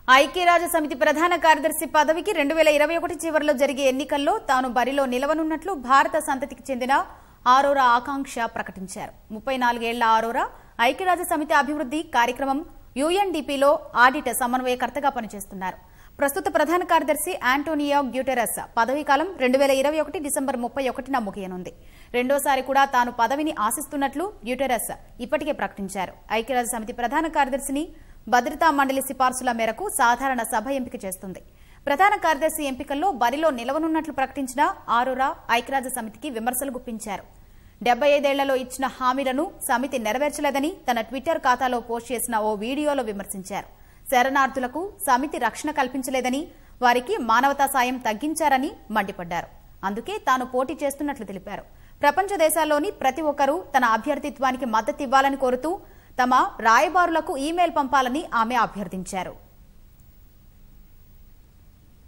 ఐక్యరాజ్య సమితి ప్రధాన కార్యదర్శి పదవికి రెండు వేల ఇరవై ఒకటి చివరిలో జరిగే ఎన్నికల్లో తాను బరిలో నిలవనున్నట్లు భారత సంతతికి చెందిన ఆరోరా ఆకాంక్ష ప్రకటించారు ముప్పై నాలుగేళ్ల ఆరోరా ఐక్యరాజ్య సమితి అభివృద్ధి కార్యక్రమం యుఎన్డిపిలో ఆడిట్ సమన్వయకర్తగా పనిచేస్తున్నారు ప్రస్తుత ప్రధాన కార్యదర్శి ఆంటోనియో గ్యూటెరస్ పదవీకాలం రెండు వేల ఇరవై ఒకటి డిసెంబర్ ముప్పై ఒకటిన ముగియనుంది రెండోసారి కూడా తాను పదవిని ఆశిస్తున్నట్లు గ్యూటెరస్ ఇప్పటికే ప్రకటించారు ఐక్యరాజ్య సమితి ప్రధాన కార్యదర్శిని భద్రతా మండలి సిఫార్సుల మేరకు సాధారణ సభ ఎంపిక చేస్తుంది ప్రధాన కార్యదర్శి ఎంపికల్లో బరిలో నిలవనున్నట్లు ప్రకటించిన ఆరోరా ఐక్యరాజ్య సమితికి విమర్శలు గుప్పించారు డెబ్బై ఐదేళ్లలో ఇచ్చిన హామీలను సమితి నెరవేర్చలేదని తన ట్విట్టర్ ఖాతాలో పోస్ట్ చేసిన ఓ వీడియోలో విమర్శించారు శరణార్థులకు సమితి రక్షణ కల్పించలేదని వారికి మానవతా సాయం తగ్గించారని మండిపడ్డారు అందుకే తాను పోటీ చేస్తున్నట్లు తెలిపారు ప్రపంచ దేశాల్లోని ప్రతి ఒక్కరూ తన అభ్యర్థిత్వానికి మద్దతివ్వాలని కోరుతూ తమ రాయబారులకు ఈమెయిల్ పంపాలని ఆమె అభ్యర్థించారు